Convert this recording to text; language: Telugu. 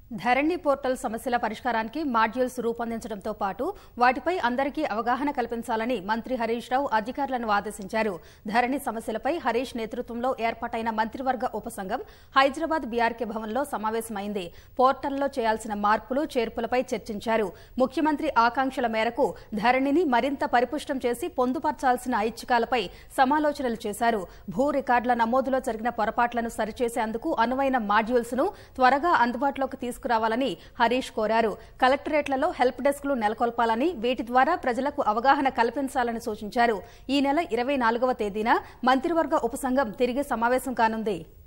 ధరణి పోర్టల్ సమస్యల పరిష్కారానికి మాడ్యూల్స్ రూపొందించడంతో పాటు వాటిపై అందరికీ అవగాహన కల్పించాలని మంత్రి హరీష్ రావు అధికారులను ఆదేశించారు ధరణి సమస్యలపై హరీష్ నేతృత్వంలో ఏర్పాటైన మంత్రివర్గ ఉపసంఘం హైదరాబాద్ బీఆర్కే భవన్లో సమావేశమైంది పోర్టల్లో చేయాల్సిన మార్పులు చేర్పులపై చర్చించారు ముఖ్యమంత్రి ఆకాంక్షల మేరకు ధరణిని మరింత పరిపుష్టం చేసి పొందుపర్చాల్సిన ఐచ్ఛికాలపై సమాలోచనలు చేశారు భూ రికార్డుల నమోదులో జరిగిన పొరపాట్లను సరిచేసేందుకు అనువైన మాడ్యూల్స్ ను త్వరగా అందుబాటులోకి తీసుకురావాలని హరీష్ కోరారు కలెక్టరేట్లలో హెల్ప్ డెస్క్లు నెలకొల్పాలని వీటి ద్వారా ప్రజలకు అవగాహన కల్పించాలని సూచించారు ఈ నెల ఇరవై నాలుగవ తేదీన మంత్రివర్గ ఉపసంఘం తిరిగి సమావేశం కానుంది